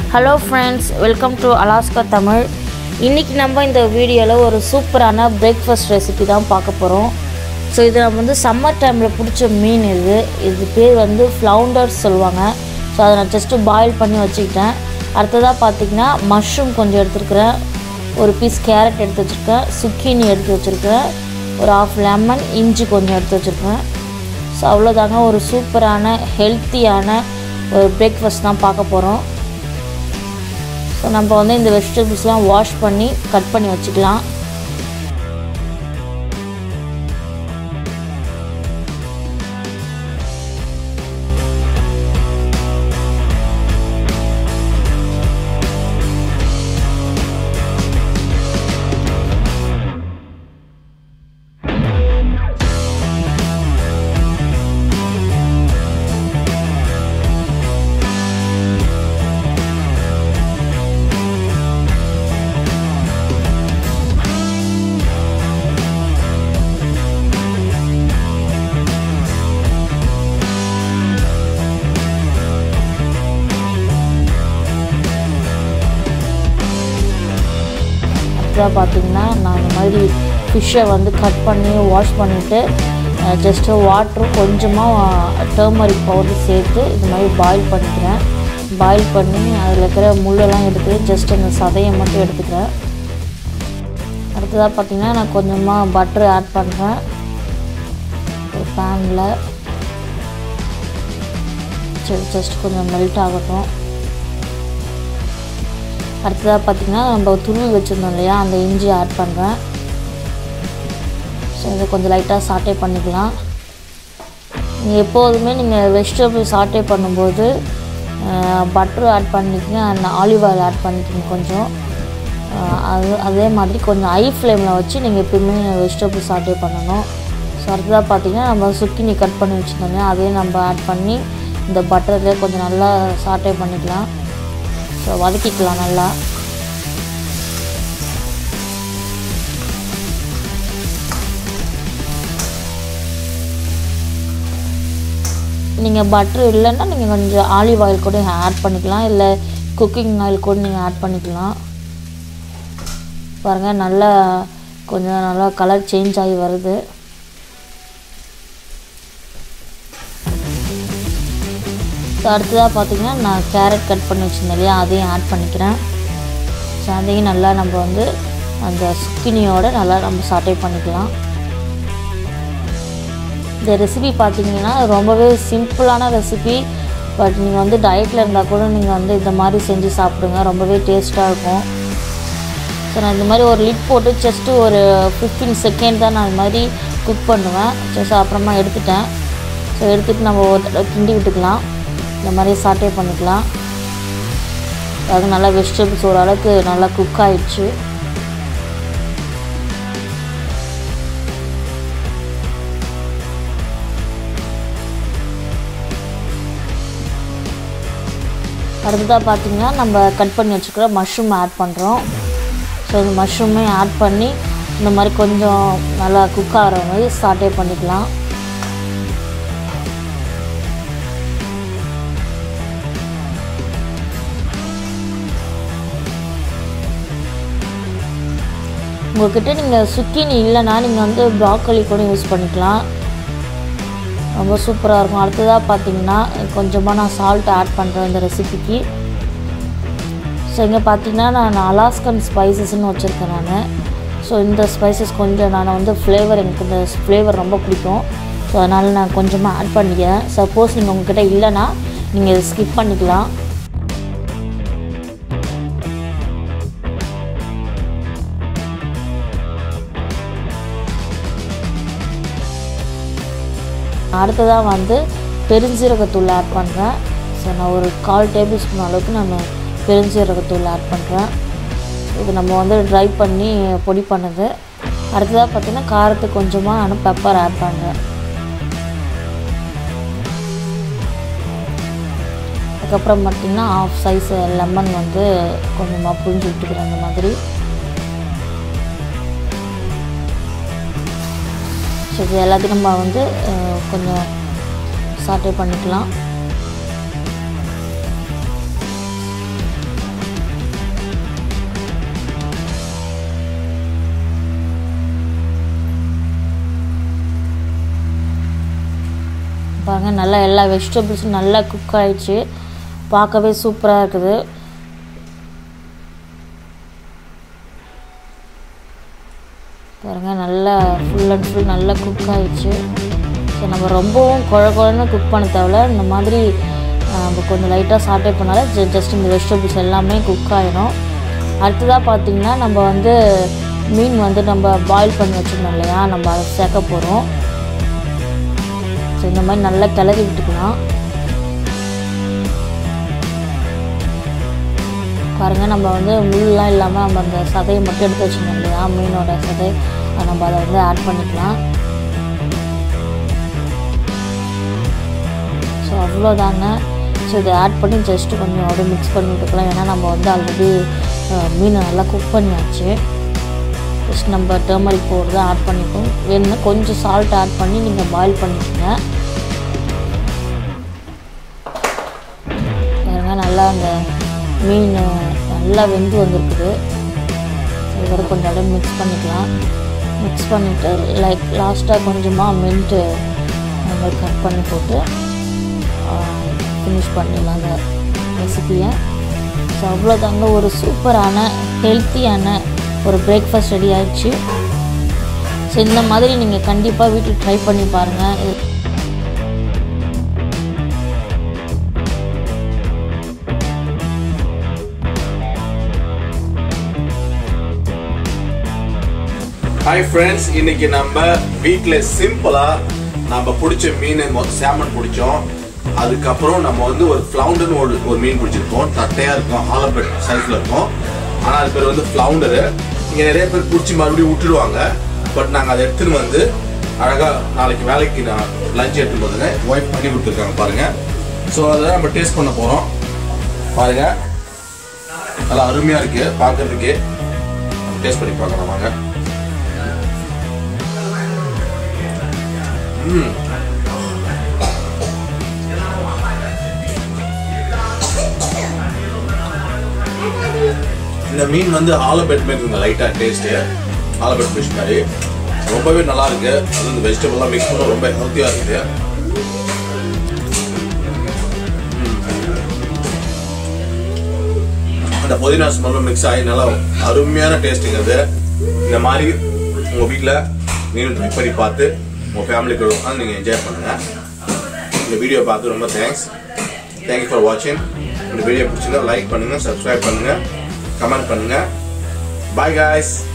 hello friends welcome to Alaska Tamil இன்றைக்கி நம்ம இந்த வீடியோவில் ஒரு சூப்பரான பிரேக்ஃபாஸ்ட் ரெசிபி தான் பார்க்க போகிறோம் ஸோ இது நம்ம வந்து சம்மர் டைமில் பிடிச்ச மீன் இது இது பேர் வந்து ஃப்ளவுண்டர்ஸ் சொல்லுவாங்க ஸோ அதை நான் ஜஸ்ட்டு பாயில் பண்ணி வச்சுக்கிட்டேன் அடுத்ததாக பார்த்திங்கன்னா மஷ்ரூம் கொஞ்சம் எடுத்துருக்கிறேன் ஒரு பீஸ் கேரட் எடுத்து வச்சுருக்கேன் சுக்கினி எடுத்து வச்சுருக்கேன் ஒரு ஆஃப் லெமன் இஞ்சி கொஞ்சம் எடுத்து வச்சுருக்கேன் ஸோ அவ்வளோதாங்க ஒரு சூப்பரான ஹெல்த்தியான ஒரு பிரேக்ஃபாஸ்ட் தான் பார்க்க போகிறோம் ஸோ நம்ம வந்து இந்த வெஜிடபிள்ஸ்லாம் வாஷ் பண்ணி கட் பண்ணி வச்சுக்கலாம் அடுத்ததாக பார்த்தீங்கன்னா நான் இந்த மாதிரி ஃபிஷ்ஷை வந்து கட் பண்ணி வாஷ் பண்ணிவிட்டு ஜஸ்ட்டு வாட்டரும் கொஞ்சமாக டர்மரிக் பவுடர் சேர்த்து இது மாதிரி பாயில் பண்ணிக்கிறேன் பாயில் பண்ணி அதில் இருக்கிற முள்ளெல்லாம் எடுத்து ஜஸ்ட் அந்த சதையை மட்டும் எடுத்துக்கிறேன் அடுத்ததாக பார்த்தீங்கன்னா நான் கொஞ்சமாக பட்டர் ஆட் பண்ணுறேன் ஒரு பேனில் சரி ஜஸ்ட் கொஞ்சம் மெல்ட் ஆகட்டும் அடுத்ததாக பார்த்திங்கன்னா நம்ம துருவி வச்சுருந்தோம் இல்லையா அந்த இஞ்சி ஆட் பண்ணுறேன் ஸோ இதை கொஞ்சம் லைட்டாக சாட்டே பண்ணிக்கலாம் நீங்கள் எப்போதுமே நீங்கள் வெஜிடபிள் சாட்டே பண்ணும்போது பட்டர் ஆட் பண்ணிக்கங்க அண்ட் ஆலிவ் ஆயில் ஆட் பண்ணிக்கங்க கொஞ்சம் அது அதே மாதிரி கொஞ்சம் ஹை ஃப்ளேமில் வச்சு நீங்கள் எப்பயுமே வெஜிடபிள் சாட்டே பண்ணணும் ஸோ அடுத்ததாக பார்த்திங்கன்னா நம்ம சுக்கினி கட் பண்ணி வச்சுருந்தோம் அதையும் நம்ம ஆட் பண்ணி இந்த பட்டர்லேயே கொஞ்சம் நல்லா சாட்டே பண்ணிக்கலாம் ஸோ வதக்கிக்கலாம் நல்லா நீங்கள் பட்ரு இல்லைன்னா நீங்கள் கொஞ்சம் ஆலிவ் ஆயில் கூட ஆட் பண்ணிக்கலாம் இல்லை குக்கிங் ஆயில் கூட நீங்கள் ஆட் பண்ணிக்கலாம் பாருங்கள் நல்லா கொஞ்சம் நல்லா கலர் சேஞ்ச் ஆகி வருது ஸோ அடுத்ததாக பார்த்தீங்கன்னா நான் கேரட் கட் பண்ணி வச்சுருந்தேன் இல்லையா அதையும் ஆட் பண்ணிக்கிறேன் ஸோ அதையும் நல்லா நம்ம வந்து அந்த சுக்கினியோட நல்லா நம்ம சாட்டை பண்ணிக்கலாம் இந்த ரெசிபி பார்த்தீங்கன்னா ரொம்பவே சிம்பிளான ரெசிபி பட் நீங்கள் வந்து டயட்டில் இருந்தால் கூட நீங்கள் வந்து இந்த மாதிரி செஞ்சு சாப்பிடுங்க ரொம்பவே டேஸ்ட்டாக இருக்கும் ஸோ நான் இந்த மாதிரி ஒரு லிட் போட்டு ஜஸ்ட்டு ஒரு ஃபிஃப்டீன் செகண்ட் தான் நான் இந்த மாதிரி குக் பண்ணுவேன் ஜஸ்ட் அப்புறமா எடுத்துட்டேன் ஸோ எடுத்துகிட்டு நம்ம ஒரு தடவை கிண்டி விட்டுக்கலாம் இந்த மாதிரி சாட்டே பண்ணிக்கலாம் அது நல்லா வெஜிடபிள்ஸ் ஓரளவுக்கு நல்லா குக் ஆயிடுச்சு அடுத்ததாக பார்த்தீங்கன்னா நம்ம கட் பண்ணி வச்சுக்கிற மஷ்ரூம் ஆட் பண்ணுறோம் ஸோ இந்த மஷ்ரூமே ஆட் பண்ணி இந்த மாதிரி கொஞ்சம் நல்லா குக் ஆகிற மாதிரி சாட்டே பண்ணிக்கலாம் உங்கள்கிட்ட நீங்கள் சுக்கினி இல்லைன்னா நீங்கள் வந்து ப்ராக்கோலி கூட யூஸ் பண்ணிக்கலாம் ரொம்ப சூப்பராக இருக்கும் அடுத்ததாக பார்த்தீங்கன்னா கொஞ்சமாக நான் சால்ட் ஆட் பண்ணுறேன் இந்த ரெசிபிக்கு ஸோ இங்கே பார்த்தீங்கன்னா நான் அலாஸ்கன் ஸ்பைசஸ்ன்னு வச்சுருக்கேன் நான் ஸோ இந்த ஸ்பைசஸ் கொஞ்சம் நான் வந்து ஃப்ளேவர் எனக்கு இந்த ஃப்ளேவர் ரொம்ப பிடிக்கும் ஸோ அதனால் நான் கொஞ்சமாக ஆட் பண்ணிக்கிறேன் சப்போஸ் நீங்கள் உங்ககிட்ட இல்லைன்னா நீங்கள் இதை ஸ்கிப் பண்ணிக்கலாம் அடுத்ததாக வந்து பெருஞ்சீரகத்தூள் ஆட் பண்ணுறேன் ஸோ நான் ஒரு கால் டேபிள் ஸ்பூன் அளவுக்கு நான் பெருஞ்சீரகத்தூள் ஆட் பண்ணுறேன் இது நம்ம வந்து ட்ரை பண்ணி பொடி பண்ணுது அடுத்ததாக பார்த்திங்கன்னா காரத்துக்கு கொஞ்சமாக நான் பெப்பர் ஆட் பண்ணுறேன் அதுக்கப்புறம் பார்த்திங்கன்னா ஆஃப் சைஸ் லெமன் வந்து கொஞ்சமாக புரிஞ்சு விட்டுக்கிறேன் அந்த மாதிரி ஸோ இது எல்லாத்தையும் நம்ம வந்து அஹ், கொஞ்சம் சாட்டே பண்ணிக்கலாம் பாருங்கள் நல்லா எல்லா வெஜிடபிள்ஸும் நல்லா குக் ஆயிடுச்சு பார்க்கவே சூப்பராக இருக்குது பாருங்கள் நல்லா ஃபுல் அண்ட் ஃபுல் நல்லா குக் ஆயிடுச்சு ஸோ நம்ம ரொம்பவும் குழ குழன்னு குக் பண்ண தேவையில்ல இந்த மாதிரி ஆஹ், நம்ம கொஞ்சம் லைட்டாக சாட்டே பண்ணாலே ஜஸ்ட் இந்த வெஜிடபிள்ஸ் எல்லாமே குக் ஆகிடும் அடுத்ததாக பார்த்திங்கன்னா நம்ம வந்து மீன் வந்து நம்ம பாயில் பண்ணி வச்சுருந்தோம் இல்லையா நம்ம அதை சேர்க்க போகிறோம் ஸோ இந்த மாதிரி நல்லா கிளறி விட்டுக்கலாம் பாருங்கள் நம்ம வந்து முள்ளெலாம் இல்லாமல் நம்ம அந்த சதையை மட்டும் எடுத்து வச்சுருந்தோம் இல்லையா மீனோட சதை அதை நம்ம அதை வந்து ஆட் பண்ணிக்கலாம் ஸோ அவ்வளோதாங்க ஸோ இதை ஆட் பண்ணி ஜஸ்ட்டு கொஞ்சம் அப்படியே மிக்ஸ் பண்ணி விட்டுக்கலாம் ஏன்னா நம்ம வந்து ஆல்ரெடி மீனை நல்லா குக் பண்ணியாச்சு ஜஸ்ட் நம்ம டர்மரிக் பவுடர் தான் ஆட் பண்ணிப்போம் வேணும்னா கொஞ்சம் சால்ட் ஆட் பண்ணி நீங்கள் பாயில் பண்ணிக்கோங்க பாருங்க நல்லா அந்த மீன் நல்லா வெந்து வந்திருக்குது இதோட கொஞ்சம் அப்படியே மிக்ஸ் பண்ணிக்கலாம் மிக்ஸ் பண்ணிவிட்டு லைக் லாஸ்ட்டாக கொஞ்சமாக மின்ட்டு நம்ம கட் பண்ணி போட்டு ஃபினிஷ் பண்ணிடலாம் அந்த ரெசிபியை ஸோ அவ்வளோதாங்க ஒரு சூப்பரான ஹெல்த்தியான ஒரு பிரேக்ஃபாஸ்ட் ரெடி ஆயிடுச்சு ஸோ இந்த மாதிரி நீங்கள் கண்டிப்பாக வீட்டில் ட்ரை பண்ணி பாருங்கள் இது ஹாய் ஃப்ரெண்ட்ஸ் இன்னைக்கு நம்ம வீட்டில் சிம்பிளா நம்ம பிடிச்ச மீன் சேமன் பிடிச்சோம் அதுக்கப்புறம் நம்ம வந்து ஒரு ஃப்ளவுண்டர்னு ஒரு ஒரு மீன் பிடிச்சிருக்கோம் தட்டையா இருக்கும் ஹாலபெட் சைஸ்ல இருக்கும் ஆனா அது பேர் வந்து ஃப்ளவுண்டரு இங்க நிறைய பேர் பிடிச்சி மறுபடியும் விட்டுடுவாங்க பட் நாங்க அதை எடுத்துன்னு வந்து அழகா நாளைக்கு வேலைக்கு நான் லஞ்ச் எடுத்துன்னு போதுங்க ஒய்ஃப் பண்ணி கொடுத்துருக்காங்க பாருங்க ஸோ அதை நம்ம டேஸ்ட் பண்ண போறோம் பாருங்க நல்லா அருமையா இருக்கு பார்க்கறதுக்கு டேஸ்ட் பண்ணி பார்க்கலாம் வாங்க இந்த மீன் வந்து ஆலபெட் மாதிரி இருக்குங்க லைட்டாக டேஸ்ட்டு ஆலபெட் ஃபிஷ் மாதிரி ரொம்பவே நல்லா இருக்கு அது இந்த வெஜிடபிள்லாம் மிக்ஸ் பண்ண ரொம்ப ஹெல்த்தியாக இருக்குது அந்த புதினா ஸ்மெல்லும் மிக்ஸ் ஆகி நல்லா அருமையான டேஸ்ட்டுங்க அது இந்த மாதிரி உங்கள் வீட்டில் நீங்களும் ட்ரை பண்ணி பார்த்து உங்கள் ஃபேமிலிக்கு உட்காந்து நீங்கள் என்ஜாய் பண்ணுங்கள் இந்த வீடியோ பார்த்து ரொம்ப தேங்க்ஸ் தேங்க்யூ ஃபார் வாட்சிங் இந்த வீடியோ பிடிச்சிருந்தா லைக் பண்ணுங்கள் சப்ஸ்கிரைப் பண்ணுங்கள் கமெண்ட் பண்ணுங்கள் பாய் காய்ஸ்